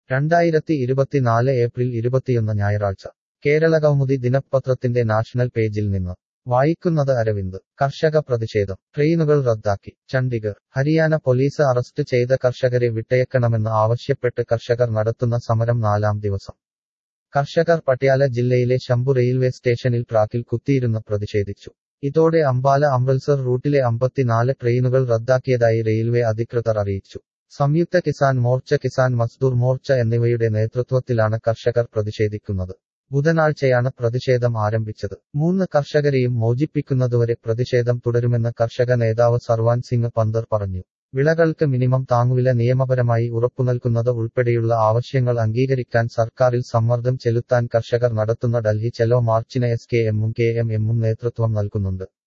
രണ്ടായിരത്തി ഇരുപത്തിനാല് ഏപ്രിൽ ഇരുപത്തിയൊന്ന് ഞായറാഴ്ച കേരള കൗമുദി ദിനപത്രത്തിന്റെ നാഷണൽ പേജിൽ നിന്ന് വായിക്കുന്നത് അരവിന്ദ് കർഷക പ്രതിഷേധം ട്രെയിനുകൾ റദ്ദാക്കി ചണ്ഡിഗർ ഹരിയാന പോലീസ് അറസ്റ്റ് ചെയ്ത കർഷകരെ വിട്ടയക്കണമെന്ന് ആവശ്യപ്പെട്ട് കർഷകർ നടത്തുന്ന സമരം നാലാം ദിവസം കർഷകർ പട്യാല ജില്ലയിലെ ശംഭു റെയിൽവേ സ്റ്റേഷനിൽ ട്രാക്കിൽ കുത്തിയിരുന്ന് പ്രതിഷേധിച്ചു ഇതോടെ അംബാല അമൃത്സർ റൂട്ടിലെ അമ്പത്തിനാല് ട്രെയിനുകൾ റദ്ദാക്കിയതായി റെയിൽവേ അധികൃതർ അറിയിച്ചു സംയുക്ത കിസാൻ മോർച്ച കിസാൻ മസ്ദൂർ മോർച്ച എന്നിവയുടെ നേതൃത്വത്തിലാണ് കർഷകർ പ്രതിഷേധിക്കുന്നത് ബുധനാഴ്ചയാണ് പ്രതിഷേധം ആരംഭിച്ചത് മൂന്ന് കർഷകരെയും മോചിപ്പിക്കുന്നതുവരെ പ്രതിഷേധം തുടരുമെന്ന് കർഷക നേതാവ് സർവാൻ സിംഗ് പന്തർ പറഞ്ഞു വിളകൾക്ക് മിനിമം താങ്ങുവില നിയമപരമായി ഉറപ്പുനൽകുന്നത് ഉൾപ്പെടെയുള്ള ആവശ്യങ്ങൾ അംഗീകരിക്കാൻ സർക്കാരിൽ സമ്മർദ്ദം ചെലുത്താൻ കർഷകർ നടത്തുന്ന ഡൽഹി ചെലോ മാർച്ചിന് എസ് കെ എമ്മും കെ എം എമ്മും നേതൃത്വം നൽകുന്നുണ്ട്